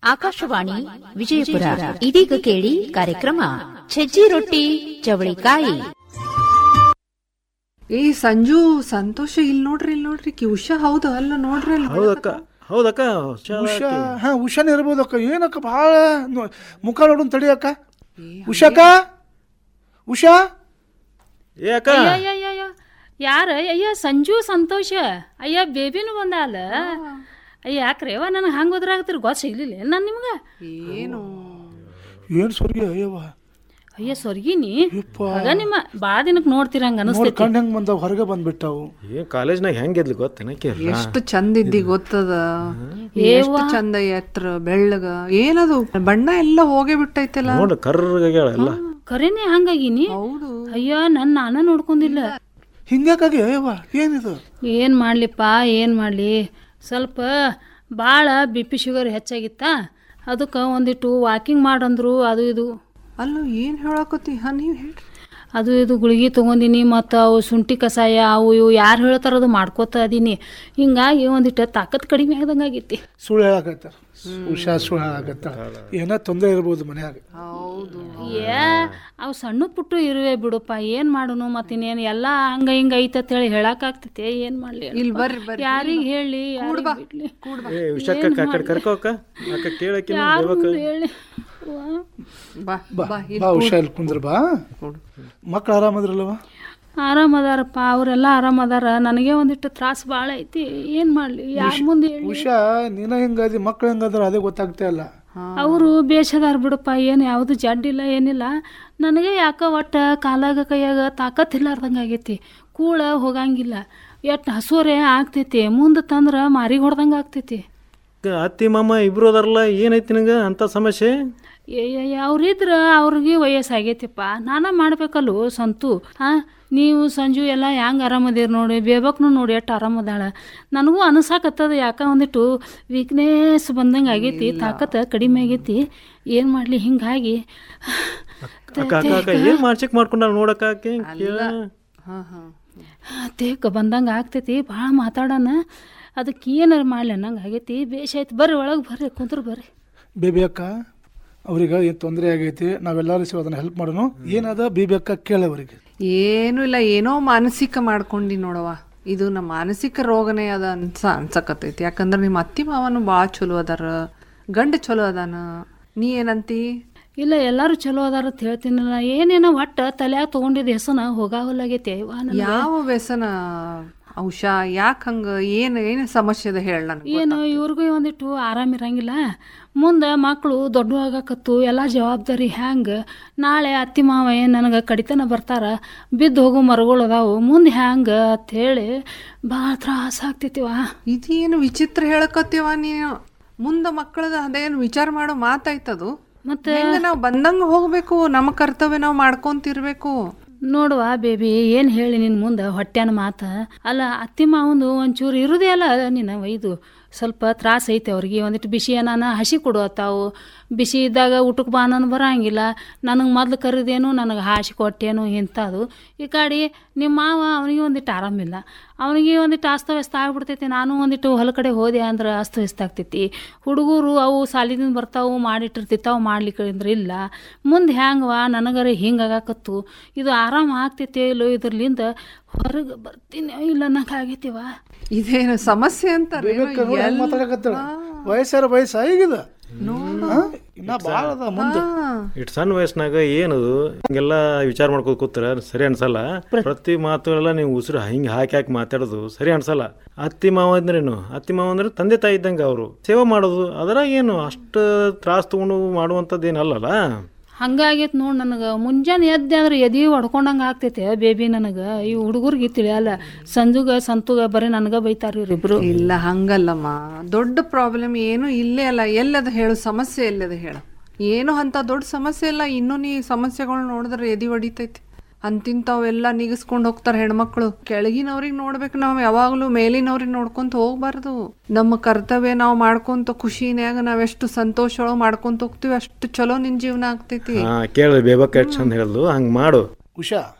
ಆಕಾಶವಾಣಿ ವಿಜಯಪುರ ಇದೀಗ ಕೇಳಿ ಕಾರ್ಯಕ್ರಮ ಸಜ್ಜಿ ರೊಟ್ಟಿ ಚವಳಿಕಾಯಿ ಏ ಸಂಜು ಸಂತೋಷ ಇಲ್ಲಿ ನೋಡ್ರಿ ಇಲ್ಲಿ ನೋಡ್ರಿ ಕಿ ಉಷಾ ಹೌದು ಅಲ್ಲ ನೋಡ್ರಿ ಅಲ್ಲಿ ಹೌದಕ್ಕ ಹೌದಕ್ಕ ಉಷಾ ಹಾ ಉಷಾನ ಇರ್ಬೋದಕ್ಕ ಏನಕ್ಕ ಭಾಳ ನೋ- ಮುಖ ನೋಡೋನ್ ತಡಿಯಕ್ಕ ಉಷಾಕ ಉಷಾ ಏ ಅಕ್ಕ ಅಯ್ಯ ಯಾರ ಅಯ್ಯ ಸಂಜು ಸಂತೋಷ ಅಯ್ಯ ಬೇಬಿನೂ ಬಂದಾಲ ಅಯ್ಯ ಯಾಕ್ರೇವ ನನಗೆ ಹಂಗೆ ಹೋದ್ರಾಗತ್ತೀರಿ ಗೊತ್ತ ಸಿಗ್ಲಿಲ್ಲ ನಾನು ನಿಮ್ಗೆ ಏನು ಏನ್ ಸ್ವರ್ಗಿ ಅಯ್ಯವ್ವ ಅಯ್ಯ ಸೊರ್ಗಿನಿ ಯಪ್ಪ. ಆಗ ನಿಮ್ಮ ಭಾಳ ದಿನಕ್ಕೆ ನೋಡ್ತೀರಂಗ ನೋಡಿ ಅನಿಸ್ತೈತಿ ಕಣ್ಣು ಹೆಂಗ್ ಬಂದಾವ ಹೊರಗೆ ಬಂದ್ಬಿಟ್ಟಾವು ಏ ಕಾಲೇಜ್ನಾಗ ಹೆಂಗಿದ್ಲಿ ಗೊತ್ತೇನಕ್ಕೆ ಎಷ್ಟು ಚಂದ ಇದ್ದಿ ಗೊತ್ತದ ಎಷ್ಟು ಚಂದ ಎತ್ರ ಬೆಳ್ಳಗ ಏನದು ಬಣ್ಣ ಎಲ್ಲ ಹೋಗೇ ಬಿಟ್ಟೈತಲ್ಲ ನೋಡ್ರಿ ಕರ್ರಗ್ಯಾಳ ಎಲ್ಲ ಖರೇನೆ ಹಂಗಾಗಿನಿ ಹೌದು ಅಯ್ಯ ನನ್ನ ನಾನ ನೋಡ್ಕೊಂಡಿಲ್ಲ ಹಿಂಗ್ಯಾಕಾಗಿ ಅಯ್ಯವ್ವ ಏನಿದು ಏನು ಮಾಡ್ಲಿಪ್ಪ ಏನು ಮಾಡಲಿ ಸ್ವಲ್ಪ ಭಾಳ ಬಿ ಪಿ ಶುಗರ್ ಹೆಚ್ಚಾಗಿತ್ತ ಅದಕ್ಕೆ ಒಂದಿಟ್ಟು ವಾಕಿಂಗ್ ಮಾಡಂದ್ರು ಅದು ಇದು ಅಲ್ಲ ಏನ್ ಹೇಳಕತ್ತಿ ಹಾ ನೀವ್ ಹೇಳ್ರಿ ಅದು ಇದು ಗುಳಿಗೆ ತೊಗೊಂಡಿನಿ ಮತ್ತು ಅವು ಶುಂಠಿ ಕಷಾಯ ಅವು ಇವು ಯಾರು ಹೇಳ್ತಾರ ಅದು ಮಾಡ್ಕೋತ ಅದೀನಿ ಹಿಂಗಾಗಿ ಒಂದಿಟ್ಟು ತಾಕತ್ ಕಡಿಮೆ ಆದಂಗೆ ಆಗೈತಿ ಸುಳ್ಳು ಹೇಳಕತ್ತಾರ ಉಷಾ ಸುಳ್ಳು ಹೇಳಕತ್ತಾರ ಏನೋ ತೊಂದರೆ ಇರ್ಬೋದು ಮನ್ಯಾಗ ಹೌದು ಏ ಅವು ಸಣ್ಣ ಪುಟ್ಟು ಇರುವೆ ಬಿಡುಪ್ಪ ಏನು ಮಾಡೋನು ಮತ್ತು ಇನ್ನೇನು ಎಲ್ಲ ಹಂಗ ಹಿಂಗ ಐತತ್ ಹೇಳಿ ಹೇಳಕ್ಕಾಗ್ತೈತೆ ಏನು ಮಾಡಲಿ ಇಲ್ಲಿ ಬರ್ರಿ ಬರ್ರಿ ಯಾರಿಗೆ ಹೇಳಿ ಯಾರಿಗ್ ಬಿಡ್ಲಿ ಏ ವಿಷಕ್ಕ ಆ ಕಡೆ ಕರ್ಕೋಕ್ಕ ಅಕ್ಕ ಕೇಳಕ್ಕೆ ಯಾರ್ ಮುಂದೆ ಹೇಳಿ ವಾ. ಬಾ ಬಾ ಬಾ ಬಾ ಉಷಾ ಇಲ್ಲಿ ಕುಂದ್ರ ಬಾ ಮಕ್ಳು ಆರಾಮದ್ರಲ್ಲವ ಆರಾಮದಾರಪ್ಪ ಅವರೆಲ್ಲ ಆರಾಮದಾರ ನನಗೆ ಒಂದಿಟ್ಟು ತ್ರಾಸ ಭಾಳ ಐತಿ ಏನು ಮಾಡಲಿ ಯಾರ ಮುಂದೆ ಹೇಳಿ ಉಷಾ ನೀನ ಹೆಂಗದಿ ಮಕ್ಳು ಹೆಂಗದ್ರ ಅದೇ ಗೊತ್ತಾಗ್ತಾ ಇಲ್ಲ ಅವರು ಬೇಷದಾರ ಬಿಡಪ್ಪ ಏನು ಯಾವುದು ಜಡ್ಡಿಲ್ಲ ಏನಿಲ್ಲ ನನಗೆ ಯಾಕ ಒಟ್ಟು ಕಾಲಾಗ ಕೈಯಾಗ ತಾಕತ್ ಇಲ್ಲಾರ್ದಂಗೆ ಆಗೈತಿ ಕೂಳ ಹೋಗಂಗಿಲ್ಲ ಎಷ್ಟು ಹಸುರೆ ಆಗ್ತೈತಿ ಮುಂದೆ ತಂದ್ರೆ ಮಾರಿಗೆ ಹೊಡ್ದಂಗೆ ಆಗ್ತೈತಿ ಅತ್ತಿ ಮಾಮ ಇಬ್ರು ಅದಾರಲ್ಲ ಏನೈತಿ ನಿನಗ ಅಂತ ಸಮಸ್ಯೆ ಅವ್ರಿದ್ರ ಅವ್ರಿಗೆ ವಯಸ್ಸಾಗೈತಿಪ್ಪ ನಾನ ಮಾಡ್ಬೇಕಲ್ವ ಸಂತು ಹಾಂ ನೀವು ಸಂಜು ಎಲ್ಲ ಹೆಂಗೆ ಆರಾಮದಿರಿ ನೋಡಿ ಬೇಬಕ್ನು ನೋಡಿ ಎಷ್ಟು ಆರಾಮದಾಳ ನನಗೂ ಅನಿಸಾಕತ್ತದ ಯಾಕ ಒಂದಿಟ್ಟು ವೀಕ್ನೆಸ್ ಬಂದಂಗೆ ಆಗೈತಿ ತಾಕತ್ ಕಡಿಮೆ ಆಗೈತಿ ಏನು ಮಾಡಲಿ ಹಿಂಗಾಗಿ ಅಕ್ಕ ಅಕ್ಕ ಅಕ್ಕ ಏನ್ ಮಾಡ್ಸಿಕ್ ಮಾಡ್ಕೊಂಡ ನೋಡಕ್ಕ ಆಕೆ ಕೇಳ ಹಾ ಹಾ ತೇಕ ಬಂದಂಗೆ ಆಗ್ತೈತಿ ಭಾಳ ಮಾತಾಡೋಣ ಅದಕ್ಕೆ ಏನಾರು ಮಾಡಲಿ ಅನ್ನಂಗೆ ಆಗೈತಿ ಬೇಷ್ ಆಯ್ತು ಬರ್ರಿ ಒಳಗೆ ಬರ್ರಿ ಕುಂತ್ರು ಬರ್ರಿ ಬೇಬಿ ಅಕ್ಕ ಅವ್ರಿಗೆ ಏನು ತೊಂದರೆ ಆಗೈತಿ ನಾವೆಲ್ಲರೂ ಸೇರಿ ಅದನ್ನ ಹೆಲ್ಪ್ ಮಾಡೋಣ ಏನದ ಬೇಬಿ ಅಕ್ಕ ಕೇಳ ಅವರಿಗೆ ಏನು ಇಲ್ಲ ಏನೋ ಮಾನಸಿಕ ಮಾಡ್ಕೊಂಡಿ ನೋಡವ್ವ ಇದು ನಮ್ಮ ಮಾನಸಿಕ ರೋಗನೇ ಅದ ಅನ್ಸ ಅನ್ಸಕತ್ತೈತಿ ಯಾಕಂದ್ರೆ ನಿಮ್ಮ ಅತ್ತಿ ಮಾವನು ಭಾಳ ಚಲೋ ಅದಾರ ಗಂಡ ಚಲೋ ಅದಾನ ನೀ ಏನಂತಿ ಇಲ್ಲ ಎಲ್ಲರೂ ಚಲೋ ಅದಾರ ಅಂತ ಹೇಳ್ತೀನಲ್ಲ ಏನೇನೋ ಒಟ್ಟು ತಲ್ಯಾಗ ತೊಗೊಂಡಿದ್ದ ಹೆಸನ ಹೋಗಾವಲ್ಲಾಗೈತಿ ಅವ್ವ ನನಗೆ. ಯಾವ ವ್ಯಸನ ಔಷ ಯಾಕೆ ಹಂಗ ಏನು ಏನು ಸಮಸ್ಯೆ ಅದ ಹೇಳ ನನಗೆ ಏನು ಇವ್ರಿಗೂ ಒಂದಿಟ್ಟು ಆರಾಮಿರಂಗಿಲ್ಲ ಮುಂದೆ ಮಕ್ಕಳು ದೊಡ್ಡ ಆಗಾಕತ್ತು ಎಲ್ಲ ಜವಾಬ್ದಾರಿ ಹ್ಯಾಂಗೆ ನಾಳೆ ಅತ್ತಿ ಮಾವ ಏನು ನನಗೆ ಕಡಿತನ ಬರ್ತಾರ ಬಿದ್ದು ಹೋಗೋ ಮರಗಳು ಅದಾವು ಮುಂದೆ ಹ್ಯಾಂಗೆ ಹೇಳಿ ಭಾಳ ತ್ರಾಸ ಆಗ್ತೈತಿವ ಇದೇನು ವಿಚಿತ್ರ ಹೇಳಕತ್ತೀವ ನೀನು ಮುಂದೆ ಮಕ್ಕಳದ ಅದೇನು ವಿಚಾರ ಮಾಡೋ ಮಾತಾಯ್ತದು ಮತ್ತೆ ಹೆಂಗ ನಾವು ಬಂದಂಗ ಹೋಗ್ಬೇಕು ನಮ್ಮ ಕರ್ತವ್ಯ ನಾವು ಮಾಡ್ಕೊಂತಿರ್ಬೇಕು ನೋಡುವ ಬೇಬಿ ಏನು ಹೇಳಿ ನಿನ್ನ ಮುಂದೆ ಹೊಟ್ಯಾನ ಮಾತ ಅಲ್ಲ ಅತ್ತಿ ಮಾವಂದು ಒಂಚೂರು ಇರುದೇ ಅಲ್ಲ ನಿನ್ನ ಇದು ಸ್ವಲ್ಪ ತ್ರಾಸ ಐತೆ ಅವ್ರಿಗೆ ಒಂದಿಟ್ಟು ಬಿಸಿ ಏನಾನ ಹಸಿ ಕೊಡುವತ್ತಾವು ಬಿಸಿ ಇದ್ದಾಗ ಊಟಕ್ಕೆ ಬಾ ನಾನು ಬರಂಗಿಲ್ಲ ನನಗೆ ಮೊದ್ಲು ಕರೆದೇನು ನನಗೆ ಹಾಸಿ ಕೊಟ್ಟೇನು ಇಂಥದ್ದು ಈ ಕಡೆ ನಿಮ್ಮ ಮಾವ ಅವನಿಗೆ ಒಂದಿಟ್ಟು ಆರಾಮಿಲ್ಲ ಅವನಿಗೆ ಒಂದಿಟ್ಟು ಅಸ್ತವ್ಯಸ್ತ ಆಗ್ಬಿಡ್ತೈತಿ ನಾನು ಒಂದಿಟ್ಟು ಹೊಲ ಕಡೆ ಹೋದೆ ಅಂದ್ರೆ ಅಸ್ತವ್ಯಸ್ತ ಆಗ್ತೈತಿ ಹುಡುಗರು ಅವು ಸಾಲಿದಿಂದ ಬರ್ತಾವು ಮಾಡಿಟ್ಟಿರ್ತಿತ್ತಾವು ಮಾಡ್ಲಿಕ್ಕೆ ಅಂದ್ರೆ ಇಲ್ಲ ಮುಂದೆ ಹ್ಯಾಂಗವ ನನಗರ ಹಿಂಗಾಗಕತ್ತು ಇದು ಆರಾಮ ಆಗ್ತೈತಿ ಇಲ್ಲೋ ಇದ್ರಲಿಂದ ಹೊರಗೆ ಬರ್ತೀನಿ ಇಲ್ಲ ನಂಗೆ ಆಗೈತಿವ ಇದೇನು ಸಮಸ್ಯೆ ಅಂತಾರೆ ಮಾತಾಡಕತ್ತಾಳ ವಯಸ್ಸಾರ ವಯಸ್ಸ ಈಗಿದ ಹಾ? ಇನ್ನ ಭಾಳ ಅದ ಮುಂದೆ ಇಟ್ ಸಣ್ಣ ವಯಸ್ಸಿನಾಗ ಏನದು ಹಿಂಗೆಲ್ಲ ವಿಚಾರ ಮಾಡ್ಕೋತ ಕೂತ್ರ ಸರಿ ಅನ್ಸಲ್ಲ ಪ್ರತಿ ಮಾತುಗಳೆಲ್ಲ ನೀವು ಉಸಿರು ಹಿಂಗೆ ಹಾಕಿ ಹಾಕಿ ಮಾತಾಡೋದು ಸರಿ ಅನ್ಸಲ್ಲ ಅತ್ತಿ ಮಾವ ಅಂದ್ರೇನು ಅತ್ತಿ ಮಾವ ಅಂದ್ರೆ ತಂದೆ ತಾಯಿ ಇದ್ದಂಗೆ ಅವರು ಸೇವೆ ಮಾಡೋದು ಅದರಾಗ ಏನು ಅಷ್ಟು ತ್ರಾಸ ತಗೊಂಡು ಮಾಡುವಂಥದ್ದು ಏನಲ್ಲಲ್ಲ ಹಂಗಾಗೈತೆ ನೋಡಿ ನನಗೆ ಮುಂಜಾನೆ ಎದ್ದೆ ಅಂದ್ರೆ ಎದೆ ಹೊಡ್ಕೊಂಡಂಗೆ ಆಗ್ತೈತೆ ಬೇಬಿ ನನಗೆ ಈ ಹುಡುಗರಿಗೆ ತಿಳಿಯಲ್ಲ ಸಂಜುಗ ಸಂತುಗ ಬರೀ ನನಗೆ ಬೈತಾರ ಇವ್ರಿಬ್ರು ಇಲ್ಲ ಹಂಗಲ್ಲಮ್ಮ ದೊಡ್ಡ ಪ್ರಾಬ್ಲಮ್ ಏನು ಇಲ್ಲೇ ಅಲ್ಲ ಎಲ್ಲದ ಹೇಳು ಸಮಸ್ಯೆ ಎಲ್ಲದ ಹೇಳು ಏನು ಅಂತ ದೊಡ್ಡ ಸಮಸ್ಯೆ ಇಲ್ಲ ಇನ್ನೂ ನೀ ಸಮಸ್ಯೆಗಳು ನೋಡಿದ್ರೆ ಎದಿ ಹೊಡಿತೈತಿ ಅಂತಿಂತಾವೆಲ್ಲ ನಿಗಿಸ್ಕೊಂಡು ಹೋಗ್ತಾರೆ ಹೆಣ್ಮಕ್ಳು ಕೆಳಗಿನವ್ರಿಗೆ ನೋಡ್ಬೇಕು ನಾವು ಯಾವಾಗಲೂ ಮೇಲಿನವ್ರಿಗೆ ನೋಡ್ಕೊಂತ ಹೋಗ್ಬಾರ್ದು ನಮ್ಮ ಕರ್ತವ್ಯ ನಾವು ಮಾಡ್ಕೊಂತ ಖುಷಿನ್ಯಾಗ ನಾವೆಷ್ಟು ಸಂತೋಷ ಒಳಗ್ ಮಾಡ್ಕೊಂತ ಹೋಗ್ತೀವಿ ಅಷ್ಟು ಚಲೋ ನಿನ್ ಜೀವನ ಆಗ್ತೈತಿ ಹಾ ಕೇಳಿ ಬೇಬಕ್ಕ ಎಷ್ಟು ಚಂದ ಹೇಳದು ಹಂಗೆ ಮಾಡು ಉಷಾ